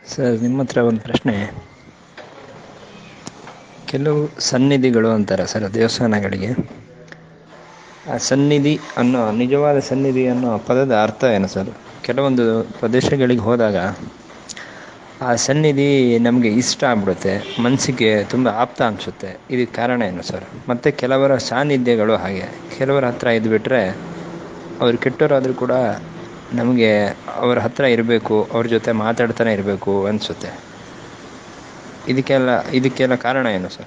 sir ನಿಮ್ಮ ಹತ್ರ ಒಂದು ಪ್ರಶ್ನೆ ಕೆಲವು ಸನ್ನಿಧಿಗಳು ಅಂತಾರೆ ಸರ್ ದೇವಸ್ಥಾನಗಳಿಗೆ ಆ ಸನ್ನಿಧಿ ಅನ್ನೋ ನಿಜವಾದ ಸನ್ನಿಧಿ ಅನ್ನೋ ಪದದ ಅರ್ಥ ಏನು ಸರ್ ಕೆಲವೊಂದು ಪ್ರದೇಶಗಳಿಗೆ ಹೋದಾಗ ಆ ಸನ್ನಿಧಿ ನಮಗೆ ಇಷ್ಟ ಆಗ್ಬಿಡುತ್ತೆ ಮನಸ್ಸಿಗೆ ತುಂಬ ಆಪ್ತ ಅನಿಸುತ್ತೆ ಇದಕ್ಕೆ ಕಾರಣ ಏನು ಸರ್ ಮತ್ತು ಕೆಲವರ ಸಾನ್ನಿಧ್ಯಗಳು ಹಾಗೆ ಕೆಲವರ ಹತ್ರ ಇದ್ಬಿಟ್ರೆ ಅವ್ರು ಕೆಟ್ಟವರಾದರೂ ಕೂಡ ನಮಗೆ ಅವ್ರ ಹತ್ರ ಇರಬೇಕು ಅವ್ರ ಜೊತೆ ಮಾತಾಡ್ತಾನೆ ಇರಬೇಕು ಅನಿಸುತ್ತೆ ಇದಕ್ಕೆಲ್ಲ ಇದಕ್ಕೆಲ್ಲ ಕಾರಣ ಏನು ಸರ್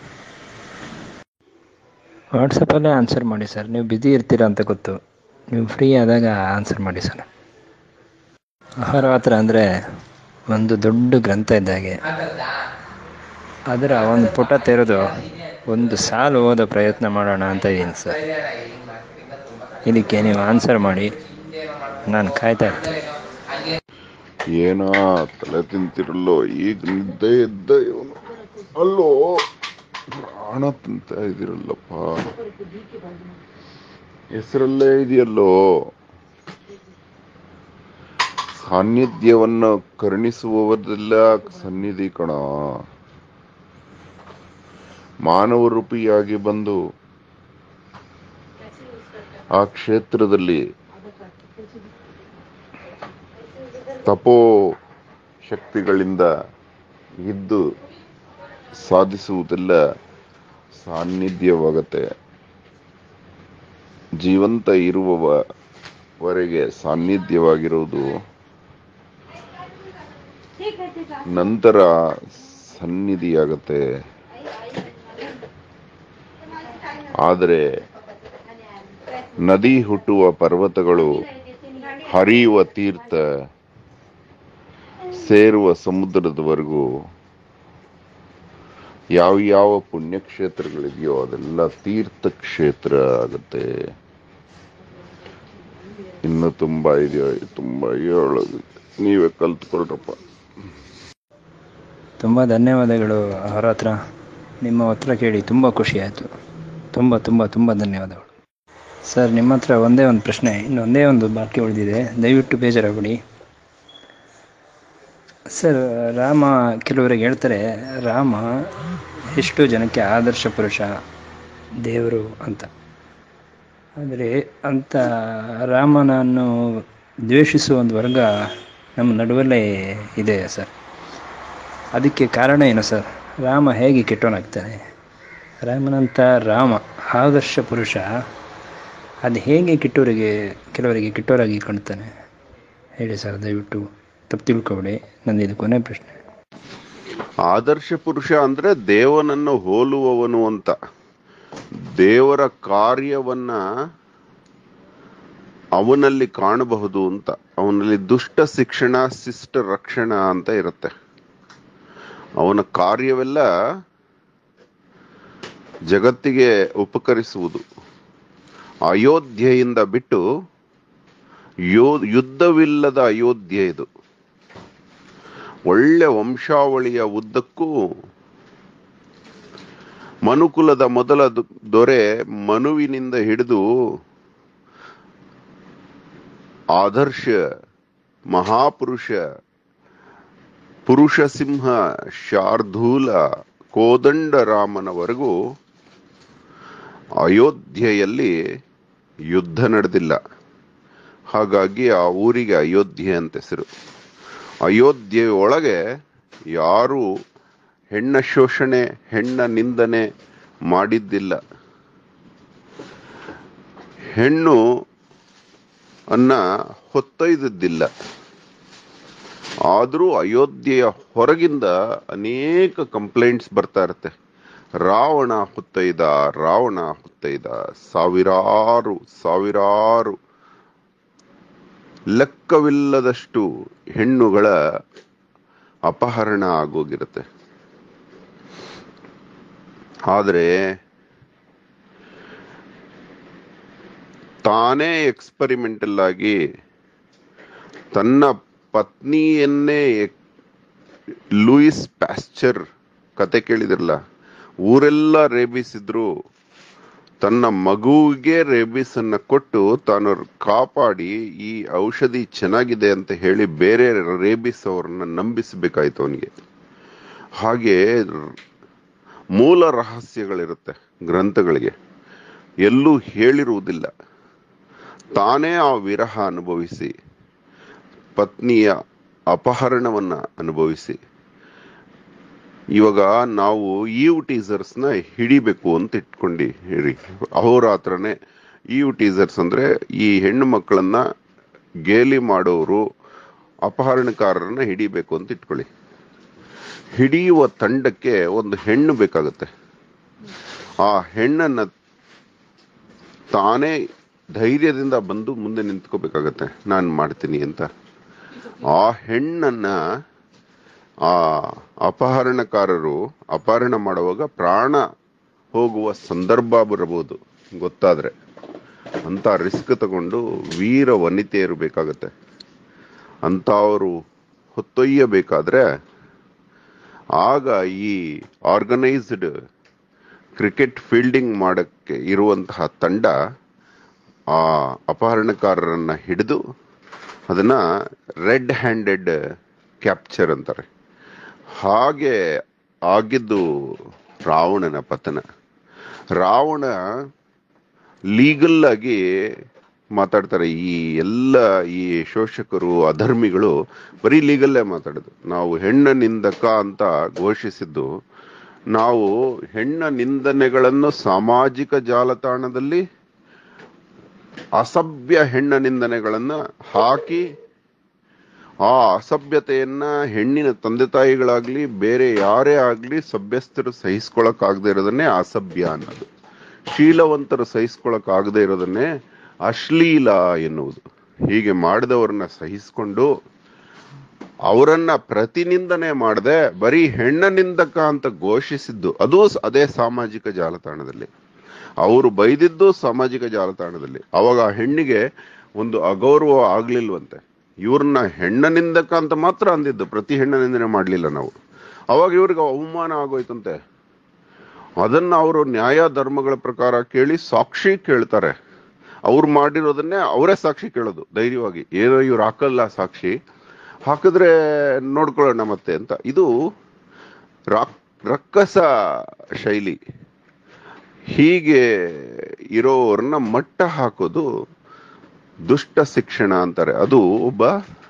ವಾಟ್ಸಪ್ಪಲ್ಲೇ ಆನ್ಸರ್ ಮಾಡಿ ಸರ್ ನೀವು ಬ್ಯುಸಿ ಇರ್ತೀರ ಅಂತ ಗೊತ್ತು ನೀವು ಫ್ರೀ ಆದಾಗ ಆನ್ಸರ್ ಮಾಡಿ ಸರ್ ಆಹಾರ ಹತ್ರ ಅಂದರೆ ಒಂದು ದೊಡ್ಡ ಗ್ರಂಥ ಇದ್ದಾಗೆ ಅದರ ಒಂದು ಪುಟ ತೆರೆದು ಒಂದು ಸಾಲು ಓದೋ ಪ್ರಯತ್ನ ಮಾಡೋಣ ಅಂತ ಇದ್ದೀನಿ ಸರ್ ಇದಕ್ಕೆ ನೀವು ಆನ್ಸರ್ ಮಾಡಿ ನಾನು ಕಾಯ್ತಾ ಇರ್ತೀನಿ ಏನೋ ತಲೆ ತಿಂತಿರಲ್ಲೋ ಈಗ ನಿದ್ದೆ ಇದ್ದ ಇವನು ಅಲ್ಲೋ ಪ್ರಾಣ ತಿಂತ ಇದಿರಲ್ಲಪ್ಪ ಹೆಸರಲ್ಲೇ ಇದೆಯಲ್ಲೋ ಸಾನ್ನಿಧ್ಯವನ್ನ ಕರುಣಿಸುವವರೆಲ್ಲ ಸನ್ನಿಧಿ ಕಣ ಮಾನವ ರೂಪಿಯಾಗಿ ಬಂದು ಆ ಕ್ಷೇತ್ರದಲ್ಲಿ ತಪೋ ಶಕ್ತಿಗಳಿಂದ ಇದ್ದು ಸಾಧಿಸುವುದೆಲ್ಲ ಸಾನ್ನಿಧ್ಯವಾಗತ್ತೆ ಜೀವಂತ ಇರುವವರೆಗೆ ಸಾನ್ನಿಧ್ಯವಾಗಿರುವುದು ನಂತರ ಸನ್ನಿಧಿಯಾಗತ್ತೆ ಆದರೆ ನದಿ ಹುಟ್ಟುವ ಪರ್ವತಗಳು ಹರಿಯುವ ತೀರ್ಥ ಸೇರುವ ಸಮುದ್ರದವರೆಗೂ ಯಾವ ಯಾವ ಪುಣ್ಯಕ್ಷೇತ್ರಗಳಿದೆಯೋ ಅದೆಲ್ಲ ತೀರ್ಥಕ್ಷೇತ್ರ ಆಗುತ್ತೆ ಇನ್ನು ತುಂಬಾ ಇದೆಯೋ ತುಂಬಾ ಹೇಳೋದು ನೀವೇ ಕಲ್ತ್ಕೊಳ್ರಪ್ಪ ತುಂಬ ಧನ್ಯವಾದಗಳು ಅವರ ಹತ್ರ ನಿಮ್ಮ ಹತ್ರ ಕೇಳಿ ತುಂಬ ಖುಷಿ ಆಯಿತು ತುಂಬ ತುಂಬ ತುಂಬ ಧನ್ಯವಾದಗಳು ಸರ್ ನಿಮ್ಮ ಹತ್ರ ಒಂದೇ ಒಂದು ಪ್ರಶ್ನೆ ಇನ್ನು ಒಂದೇ ಒಂದು ಬಾಕಿ ಉಳಿದಿದೆ ದಯವಿಟ್ಟು ಬೇಜಾರಾಗಬೇಡಿ ಸರ್ ರಾಮ ಕೆಲವರಿಗೆ ಹೇಳ್ತಾರೆ ರಾಮ ಎಷ್ಟು ಜನಕ್ಕೆ ಆದರ್ಶ ಪುರುಷ ದೇವರು ಅಂತ ಆದರೆ ಅಂಥ ರಾಮನನ್ನು ದ್ವೇಷಿಸುವ ಒಂದು ವರ್ಗ ನಮ್ಮ ನಡುವಲ್ಲೇ ಇದೆ ಸರ್ ಅದಕ್ಕೆ ಕಾರಣ ಏನು ಸರ್ ರಾಮ ಹೇಗೆ ಕೆಟ್ಟವನಾಗ್ತಾನೆ ರಾಮನಂಥ ರಾಮ ಆದರ್ಶ ಪುರುಷ ಅದು ಹೇಗೆ ಕೆಟ್ಟವರಿಗೆ ಕೆಲವರಿಗೆ ಕೆಟ್ಟವರಾಗಿ ಕಾಣ್ತಾನೆ ಹೇಳಿ ಸರ್ ದಯವಿಟ್ಟು ತಪ್ಪು ತಿಳ್ಕೊಬೇಡಿ ನಂದು ಇದು ಕೊನೆ ಪ್ರಶ್ನೆ ಆದರ್ಶ ಪುರುಷ ಅಂದ್ರೆ ದೇವನನ್ನು ಹೋಲುವವನು ಅಂತ ದೇವರ ಕಾರ್ಯವನ್ನ ಅವನಲ್ಲಿ ಕಾಣಬಹುದು ಅಂತ ಅವನಲ್ಲಿ ದುಷ್ಟ ಶಿಕ್ಷಣ ಶಿಷ್ಟ ರಕ್ಷಣ ಅಂತ ಇರುತ್ತೆ ಅವನ ಕಾರ್ಯವೆಲ್ಲ ಜಗತ್ತಿಗೆ ಉಪಕರಿಸುವುದು ಅಯೋಧ್ಯೆಯಿಂದ ಬಿಟ್ಟು ಯೋ ಯುದ್ಧವಿಲ್ಲದ ಅಯೋಧ್ಯೆ ಇದು ಒಳ್ಳೆ ವಂಶಾವಳಿಯ ಉದ್ದಕ್ಕೂ ಮನುಕುಲದ ಮೊದಲ ದು- ದೊರೆ ಮನುವಿನಿಂದ ಹಿಡಿದು ಆದರ್ಶ ಮಹಾಪುರುಷ ಪುರುಷ ಸಿಂಹ ಶಾರ್ದೂಲ ಕೋದಂಡ ರಾಮನವರೆಗೂ ಅಯೋಧ್ಯೆಯಲ್ಲಿ ಯುದ್ಧ ನಡೆದಿಲ್ಲ ಹಾಗಾಗಿ ಆ ಊರಿಗೆ ಅಯೋಧ್ಯೆ ಅಂತ ಹೆಸರು ಅಯೋಧ್ಯೆ ಒಳಗೆ ಯಾರು ಹೆಣ್ಣ ಶೋಷಣೆ ಹೆಣ್ಣ ನಿಂದನೆ ಮಾಡಿದ್ದಿಲ್ಲ ಹೆಣ್ಣು ಅನ್ನ ಹೊತ್ತೊಯ್ದದ್ದಿಲ್ಲ ಆದರೂ ಅಯೋಧ್ಯೆಯ ಹೊರಗಿಂದ ಅನೇಕ ಕಂಪ್ಲೇಂಟ್ಸ್ ಬರ್ತಾ ಇರುತ್ತೆ ರಾವಣ ಹೊತ್ತೊಯ್ದ ರಾವಣ ಹೊತ್ತೊಯ್ದ ಸಾವಿರಾರು ಸಾವಿರಾರು ಲೆಕ್ಕವಿಲ್ಲದಷ್ಟು ಹೆಣ್ಣುಗಳ ಅಪಹರಣ ಆಗೋಗಿರುತ್ತೆ ಆದರೆ ತಾನೇ ಎಕ್ಸ್ಪರಿಮೆಂಟಲ್ ಆಗಿ ತನ್ನ ಪತ್ನಿಯನ್ನೇ ಲೂಯಿಸ್ ಪ್ಯಾಸ್ಚರ್ ಕತೆ ಕೇಳಿದ್ರಲ್ಲ ಊರೆಲ್ಲ ರೇಬಿಸಿದ್ರು ತನ್ನ ಮಗುವಿಗೆ ರೇಬಿಸ್ ಅನ್ನ ಕೊಟ್ಟು ತಾನು ಕಾಪಾಡಿ ಈ ಔಷಧಿ ಚೆನ್ನಾಗಿದೆ ಅಂತ ಹೇಳಿ ಬೇರೆ ರೇಬಿಸ್ ಅವರನ್ನ ನಂಬಿಸಬೇಕಾಯ್ತು ಅವನಿಗೆ ಹಾಗೆ ಮೂಲ ರಹಸ್ಯಗಳಿರುತ್ತೆ ಗ್ರಂಥಗಳಿಗೆ ಎಲ್ಲೂ ಹೇಳಿರುವುದಿಲ್ಲ ತಾನೇ ಆ ವಿರಹ ಅನುಭವಿಸಿ ಪತ್ನಿಯ ಅಪಹರಣವನ್ನ ಅನುಭವಿಸಿ ಇವಾಗ ನಾವು ಈವ್ ಟೀಸರ್ಸ್ನ ಹಿಡಿಬೇಕು ಅಂತ ಇಟ್ಕೊಂಡಿ ಹೇಳಿ ಅಹೋರಾತ್ರನೇ ಈವ್ ಟೀಸರ್ಸ್ ಅಂದ್ರೆ ಈ ಹೆಣ್ಣು ಮಕ್ಕಳನ್ನ ಗೇಲಿ ಮಾಡೋರು ಅಪಹರಣಕಾರರನ್ನ ಹಿಡಿಬೇಕು ಅಂತ ಇಟ್ಕೊಳ್ಳಿ ಹಿಡಿಯುವ ತಂಡಕ್ಕೆ ಒಂದು ಹೆಣ್ಣು ಬೇಕಾಗುತ್ತೆ ಆ ಹೆಣ್ಣನ್ನ ತಾನೇ ಧೈರ್ಯದಿಂದ ಬಂದು ಮುಂದೆ ನಿಂತ್ಕೋಬೇಕಾಗತ್ತೆ ನಾನು ಮಾಡ್ತೀನಿ ಅಂತ ಆ ಹೆಣ್ಣನ್ನ ಆ ಅಪಹರಣಕಾರರು ಅಪಹರಣ ಮಾಡುವಾಗ ಪ್ರಾಣ ಹೋಗುವ ಸಂದರ್ಭ ಬರಬಹುದು ಗೊತ್ತಾದ್ರೆ ಅಂತ ರಿಸ್ಕ್ ತಗೊಂಡು ವೀರ ವನಿತೆಯರು ಬೇಕಾಗತ್ತೆ ಅಂತ ಅವರು ಹೊತ್ತೊಯ್ಯಬೇಕಾದ್ರೆ ಆಗ ಈ ಆರ್ಗನೈಸ್ಡ್ ಕ್ರಿಕೆಟ್ ಫೀಲ್ಡಿಂಗ್ ಮಾಡಕ್ಕೆ ಇರುವಂತಹ ತಂಡ ಆ ಅಪಹರಣಕಾರರನ್ನ ಹಿಡಿದು ಅದನ್ನ ರೆಡ್ ಹ್ಯಾಂಡೆಡ್ ಕ್ಯಾಪ್ಚರ್ ಅಂತಾರೆ ಹಾಗೆ ಆಗಿದ್ದು ರಾವಣನ ಪತನ ರಾವಣ ಲೀಗಲ್ ಆಗಿ ಮಾತಾಡ್ತಾರೆ ಈ ಎಲ್ಲ ಈ ಶೋಷಕರು ಅಧರ್ಮಿಗಳು ಬರೀ ಲೀಗಲ್ಲೇ ಮಾತಾಡೋದು ನಾವು ಹೆಣ್ಣ ನಿಂದಕ ಅಂತ ಘೋಷಿಸಿದ್ದು ನಾವು ಹೆಣ್ಣ ನಿಂದನೆಗಳನ್ನು ಸಾಮಾಜಿಕ ಜಾಲತಾಣದಲ್ಲಿ ಅಸಭ್ಯ ಹೆಣ್ಣ ನಿಂದನೆಗಳನ್ನ ಹಾಕಿ ಆ ಅಸಭ್ಯತೆಯನ್ನ ಹೆಣ್ಣಿನ ತಂದೆ ತಾಯಿಗಳಾಗ್ಲಿ ಬೇರೆ ಯಾರೇ ಆಗ್ಲಿ ಸಭ್ಯಸ್ಥರು ಸಹಿಸ್ಕೊಳಕ್ ಆಗದೆ ಇರೋದನ್ನೇ ಅಸಭ್ಯ ಅನ್ನೋದು ಶೀಲವಂತರು ಸಹಿಸ್ಕೊಳಕ್ ಆಗದೆ ಇರೋದನ್ನೇ ಅಶ್ಲೀಲ ಎನ್ನುವುದು ಹೀಗೆ ಮಾಡಿದವರನ್ನ ಸಹಿಸ್ಕೊಂಡು ಅವರನ್ನ ಪ್ರತಿನಿಂದನೆ ಮಾಡದೆ ಬರೀ ಹೆಣ್ಣ ನಿಂದಕ ಅಂತ ಘೋಷಿಸಿದ್ದು ಅದು ಸ- ಅದೇ ಸಾಮಾಜಿಕ ಜಾಲತಾಣದಲ್ಲಿ ಅವರು ಬೈದಿದ್ದು ಸಾಮಾಜಿಕ ಜಾಲತಾಣದಲ್ಲಿ ಅವಾಗ ಆ ಹೆಣ್ಣಿಗೆ ಒಂದು ಅಗೌರವ ಆಗ್ಲಿಲ್ವಂತೆ ಇವ್ರನ್ನ ಹೆಣ್ಣ ನಿಂದಕ ಅಂತ ಮಾತ್ರ ಅಂದಿದ್ದು ಪ್ರತಿ ಹೆಣ್ಣ ನಿಂದನೆ ಮಾಡ್ಲಿಲ್ಲ ನಾವು ಅವಾಗ ಇವ್ರಿಗೆ ಅವಮಾನ ಆಗೋಯ್ತಂತೆ ಅದನ್ನ ಅವರು ನ್ಯಾಯ ಧರ್ಮಗಳ ಪ್ರಕಾರ ಕೇಳಿ ಸಾಕ್ಷಿ ಕೇಳ್ತಾರೆ ಅವ್ರು ಮಾಡಿರೋದನ್ನೇ ಅವರೇ ಸಾಕ್ಷಿ ಕೇಳೋದು ಧೈರ್ಯವಾಗಿ ಏನೋ ಇವ್ರು ಹಾಕಲ್ಲ ಸಾಕ್ಷಿ ಹಾಕಿದ್ರೆ ನೋಡ್ಕೊಳ್ಳೋಣ ಮತ್ತೆ ಅಂತ ಇದು ರಾಕ್- ರಕ್ಕಸ ಶೈಲಿ ಹೀಗೆ ಇರೋರನ್ನ ಮಟ್ಟ ಹಾಕೋದು ದುಷ್ಟ ಶಿಕ್ಷಣ ಅಂತಾರೆ ಅದು ಒಬ್ಬ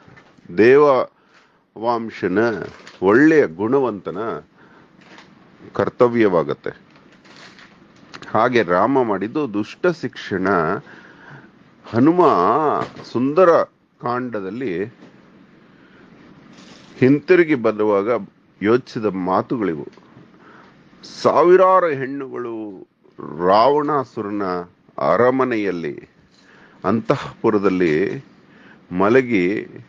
ದೇವವಾಂಶನ ಒಳ್ಳೆಯ ಗುಣವಂತನ ಕರ್ತವ್ಯವಾಗತ್ತೆ ಹಾಗೆ ರಾಮ ಮಾಡಿದ್ದು ದುಷ್ಟ ಶಿಕ್ಷಣ ಹನುಮ ಸುಂದರ ಕಾಂಡದಲ್ಲಿ ಹಿಂತಿರುಗಿ ಬರುವಾಗ ಯೋಚಿಸಿದ ಮಾತುಗಳಿವು ಸಾವಿರಾರು ಹೆಣ್ಣುಗಳು ರಾವಣಾಸುರನ ಅರಮನೆಯಲ್ಲಿ ಅಂತಃಪುರದಲ್ಲಿ ಮಲಗಿ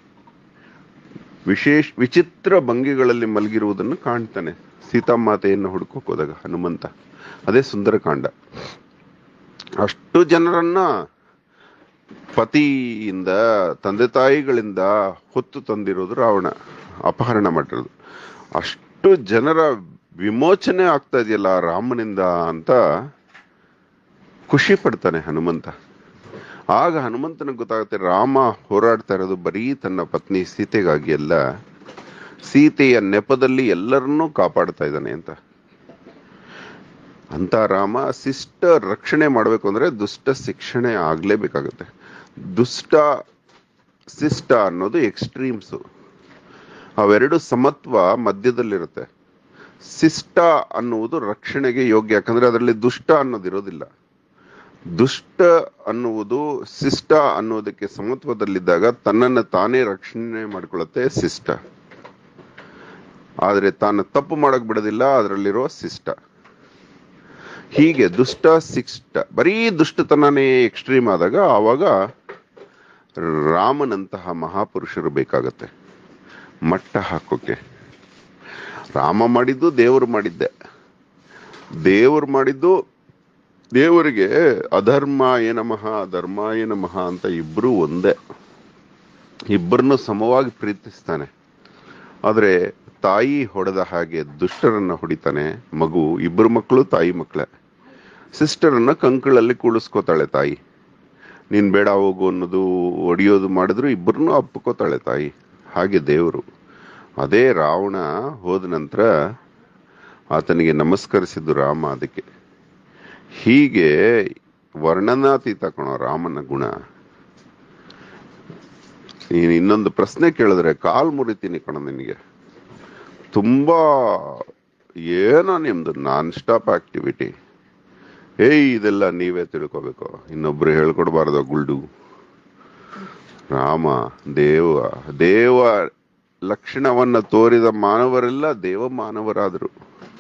ವಿಶೇಷ ವಿಚಿತ್ರ ಭಂಗಿಗಳಲ್ಲಿ ಮಲಗಿರುವುದನ್ನು ಕಾಣ್ತಾನೆ ಸೀತಾಮಾತೆಯನ್ನು ಹುಡುಕೋಕ್ ಹೋದಾಗ ಹನುಮಂತ ಅದೇ ಸುಂದರಕಾಂಡ ಅಷ್ಟು ಜನರನ್ನ ಪತಿಯಿಂದ ತಂದೆ ತಾಯಿಗಳಿಂದ ಹೊತ್ತು ತಂದಿರೋದು ರಾವಣ ಅಪಹರಣ ಮಾಡಿರೋದು ಅಷ್ಟು ಜನರ ವಿಮೋಚನೆ ಆಗ್ತಾ ಇದೆಯಲ್ಲ ರಾಮನಿಂದ ಅಂತ ಖುಷಿ ಪಡ್ತಾನೆ ಹನುಮಂತ ಆಗ ಹನುಮಂತನಿಗೆ ಗೊತ್ತಾಗುತ್ತೆ ರಾಮ ಹೋರಾಡ್ತಾ ಇರೋದು ಬರೀ ತನ್ನ ಪತ್ನಿ ಸೀತೆಗಾಗಿ ಅಲ್ಲ ಸೀತೆಯ ನೆಪದಲ್ಲಿ ಎಲ್ಲರನ್ನೂ ಕಾಪಾಡ್ತಾ ಇದ್ದಾನೆ ಅಂತ ಅಂತ ರಾಮ ಶಿಷ್ಟ ರಕ್ಷಣೆ ಮಾಡಬೇಕು ಅಂದ್ರೆ ದುಷ್ಟ ಶಿಕ್ಷಣೆ ಆಗ್ಲೇಬೇಕಾಗುತ್ತೆ ದುಷ್ಟ ಶಿಷ್ಟ ಅನ್ನೋದು ಎಕ್ಸ್ಟ್ರೀಮ್ಸು ಅವೆರಡು ಸಮತ್ವ ಮಧ್ಯದಲ್ಲಿರುತ್ತೆ ಶಿಷ್ಟ ಅನ್ನುವುದು ರಕ್ಷಣೆಗೆ ಯೋಗ್ಯ ಯಾಕಂದ್ರೆ ಅದರಲ್ಲಿ ದುಷ್ಟ ಅನ್ನೋದಿರೋದಿಲ್ಲ ದುಷ್ಟ ಅನ್ನುವುದು ಶಿಷ್ಟ ಅನ್ನೋದಕ್ಕೆ ಸಮತ್ವದಲ್ಲಿದ್ದಾಗ ತನ್ನನ್ನು ತಾನೇ ರಕ್ಷಣೆ ಮಾಡ್ಕೊಳ್ಳುತ್ತೆ ಶಿಷ್ಟ ಆದ್ರೆ ತಾನು ತಪ್ಪು ಮಾಡಕ್ ಬಿಡೋದಿಲ್ಲ ಅದರಲ್ಲಿರೋ ಶಿಷ್ಟ ಹೀಗೆ ದುಷ್ಟ ಶಿಷ್ಟ ಬರೀ ದುಷ್ಟತನನೇ ಎಕ್ಸ್ಟ್ರೀಮ್ ಆದಾಗ ಆವಾಗ ರಾಮನಂತಹ ಮಹಾಪುರುಷರು ಬೇಕಾಗತ್ತೆ ಮಟ್ಟ ಹಾಕೋಕೆ ರಾಮ ಮಾಡಿದ್ದು ದೇವರು ಮಾಡಿದ್ದೆ ದೇವರು ಮಾಡಿದ್ದು ದೇವರಿಗೆ ಅಧರ್ಮ ಏನಮಃ ಧರ್ಮ ಏನಮಃ ಅಂತ ಇಬ್ರು ಒಂದೇ ಇಬ್ಬರನ್ನು ಸಮವಾಗಿ ಪ್ರೀತಿಸ್ತಾನೆ ಆದ್ರೆ ತಾಯಿ ಹೊಡೆದ ಹಾಗೆ ದುಷ್ಟರನ್ನ ಹೊಡಿತಾನೆ ಮಗು ಇಬ್ಬರು ಮಕ್ಕಳು ತಾಯಿ ಮಕ್ಕಳೇ ಸಿಸ್ಟರನ್ನ ಕಂಕಳಲ್ಲಿ ಕೂಡಿಸ್ಕೋತಾಳೆ ತಾಯಿ ನೀನ್ ಬೇಡ ಹೋಗು ಅನ್ನೋದು ಒಡೆಯೋದು ಮಾಡಿದ್ರು ಇಬ್ಬರನ್ನೂ ಅಪ್ಕೋತಾಳೆ ತಾಯಿ ಹಾಗೆ ದೇವರು ಅದೇ ರಾವಣ ಹೋದ ನಂತರ ಆತನಿಗೆ ನಮಸ್ಕರಿಸಿದ್ದು ರಾಮ ಅದಕ್ಕೆ ಹೀಗೆ ವರ್ಣನಾತೀತ ಕಣೋ ರಾಮನ ಗುಣ ನೀನು ಇನ್ನೊಂದು ಪ್ರಶ್ನೆ ಕೇಳಿದ್ರೆ ಕಾಲ್ ಮುರಿತೀನಿ ಕಣ ನಿನಗೆ ತುಂಬಾ ಏನೋ ನಿಮ್ದು ನಾನ್ ಸ್ಟಾಪ್ ಆಕ್ಟಿವಿಟಿ ಏಯ್ ಇದೆಲ್ಲ ನೀವೇ ತಿಳ್ಕೊಬೇಕು ಇನ್ನೊಬ್ರು ಹೇಳ್ಕೊಡ್ಬಾರ್ದು ಗುಲ್ಡು ರಾಮ ದೇವ ದೇವ ಲಕ್ಷಣವನ್ನ ತೋರಿದ ಮಾನವರೆಲ್ಲ ದೇವ ಮಾನವರಾದರು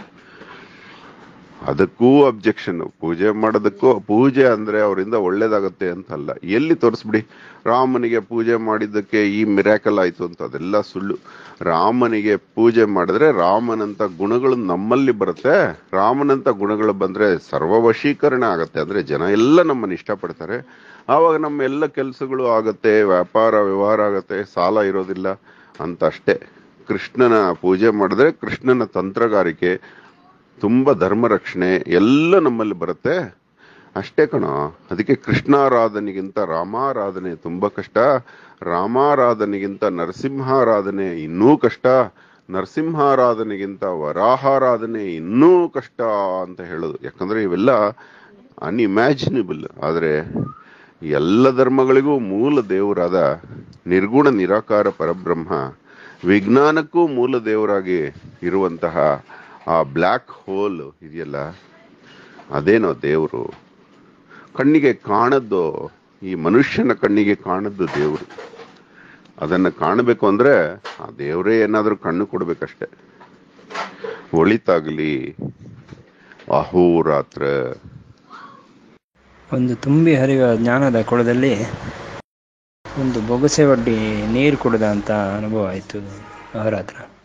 ಅದಕ್ಕೂ ಅಬ್ಜೆಕ್ಷನ್ ಪೂಜೆ ಮಾಡೋದಕ್ಕೂ ಪೂಜೆ ಅಂದ್ರೆ ಅವರಿಂದ ಒಳ್ಳೇದಾಗತ್ತೆ ಅಂತ ಅಲ್ಲ ಎಲ್ಲಿ ತೋರಿಸ್ಬಿಡಿ ರಾಮನಿಗೆ ಪೂಜೆ ಮಾಡಿದ್ದಕ್ಕೆ ಈ ಮಿರಾಕಲ್ ಆಯ್ತು ಅಂತ ಅದೆಲ್ಲ ಸುಳ್ಳು ರಾಮನಿಗೆ ಪೂಜೆ ಮಾಡಿದ್ರೆ ರಾಮನಂತ ಗುಣಗಳು ನಮ್ಮಲ್ಲಿ ಬರುತ್ತೆ ರಾಮನಂತ ಗುಣಗಳು ಬಂದ್ರೆ ಸರ್ವವಶೀಕರಣ ಆಗತ್ತೆ ಅಂದ್ರೆ ಜನ ಎಲ್ಲ ನಮ್ಮನ್ನ ಇಷ್ಟಪಡ್ತಾರೆ ಆವಾಗ ನಮ್ಮ ಎಲ್ಲ ಕೆಲಸಗಳು ಆಗತ್ತೆ ವ್ಯಾಪಾರ ವ್ಯವಹಾರ ಆಗತ್ತೆ ಸಾಲ ಇರೋದಿಲ್ಲ ಅಂತ ಅಷ್ಟೇ ಕೃಷ್ಣನ ಪೂಜೆ ಮಾಡಿದ್ರೆ ಕೃಷ್ಣನ ತಂತ್ರಗಾರಿಕೆ ತುಂಬಾ ಧರ್ಮ ರಕ್ಷಣೆ ಎಲ್ಲ ನಮ್ಮಲ್ಲಿ ಬರುತ್ತೆ ಅಷ್ಟೇ ಕಣೋ ಅದಕ್ಕೆ ಕೃಷ್ಣಾರಾಧನೆಗಿಂತ ರಾಮಾರಾಧನೆ ತುಂಬಾ ಕಷ್ಟ ರಾಮಾರಾಧನೆಗಿಂತ ನರಸಿಂಹಾರಾಧನೆ ಇನ್ನೂ ಕಷ್ಟ ನರಸಿಂಹಾರಾಧನೆಗಿಂತ ವರಾಹಾರಾಧನೆ ಇನ್ನೂ ಕಷ್ಟ ಅಂತ ಹೇಳೋದು ಯಾಕಂದ್ರೆ ಇವೆಲ್ಲ ಅನ್ಇಮ್ಯಾಜಿನಬಲ್ ಆದ್ರೆ ಎಲ್ಲ ಧರ್ಮಗಳಿಗೂ ಮೂಲ ದೇವರಾದ ನಿರ್ಗುಣ ನಿರಾಕಾರ ಪರಬ್ರಹ್ಮ ವಿಜ್ಞಾನಕ್ಕೂ ಮೂಲ ದೇವರಾಗಿ ಇರುವಂತಹ ಆ ಬ್ಲ್ಯಾಕ್ ಹೋಲ್ ಇದೆಯಲ್ಲ ಅದೇನೋ ದೇವರು ಕಣ್ಣಿಗೆ ಕಾಣದ್ದು ಈ ಮನುಷ್ಯನ ಕಣ್ಣಿಗೆ ಕಾಣದ್ದು ದೇವರು ಅದನ್ನ ಕಾಣಬೇಕು ಅಂದ್ರೆ ಆ ದೇವರೇ ಏನಾದ್ರೂ ಕಣ್ಣು ಕೊಡ್ಬೇಕಷ್ಟೆ ಒಳಿತಾಗ್ಲಿ ಅಹೋರಾತ್ರ ಒಂದು ತುಂಬಿ ಹರಿಯುವ ಜ್ಞಾನದ ಕೊಳದಲ್ಲಿ ಒಂದು ಬೊಗಸೆ ಒಡ್ಡಿ ನೀರು ಕುಡಿದ ಅಂತ ಅನುಭವ ಆಯಿತು ಅವರ ಹತ್ರ